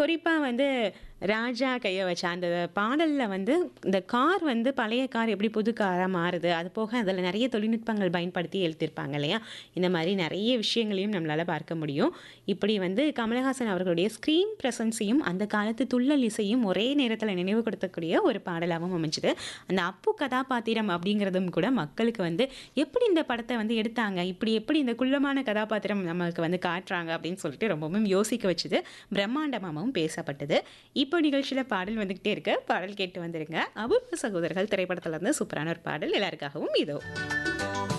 குறிப்பா வந்து ராஜா கைய வச்ச அந்த பாடல்ல வந்து இந்த கார் வந்து பழைய கார் எப்படி புது காரா மாறுது. அது போக அதில நெறைய தொழில்நுட்பங்கள் பயன்படுத்தி எழுதியிருப்பாங்க இல்லையா? இந்த மாரி நெறைய விஷயங்களையும் நம்மளால பார்க்க முடியும். இப்படி வந்து கமலஹாசன் அவர்களுடைய ஸ்க்ரீன் பிரசன்ஸையும், அந்த காலத்து துள்ளல் இசையும் ஒரே நேரத்தில நினைவுபடுத்தக்கூடிய ஒரு பாடலாவும் அமைஞ்சது. அந்த அப்பு கதாபாத்திரம் அப்படிங்கிறதும் கூட மக்களுக்கு வந்து எப்படி இந்த படத்த வந்து எடுத்தாங்க? இப்படி எப்படி இந்த குள்ளமான கதாபாத்திரம் நமக்கு வந்து காட்டுறாங்க அப்படின்னு சொல்லிட்டு ரொம்பவும் யோசிக்க வச்சது. பிரம்மாண்டமாவும் பேசப்பட்டது. இப்போ நிகழ்ச்சியில பாடல் வந்துகிட்டே இருக்கு. பாடல் கேட்டு வந்துருங்க. அபூர்வ சகோதரர்கள் திரைப்படத்திலருந்து சூப்பரான ஒரு பாடல் எல்லாருக்காகவும் இதோ.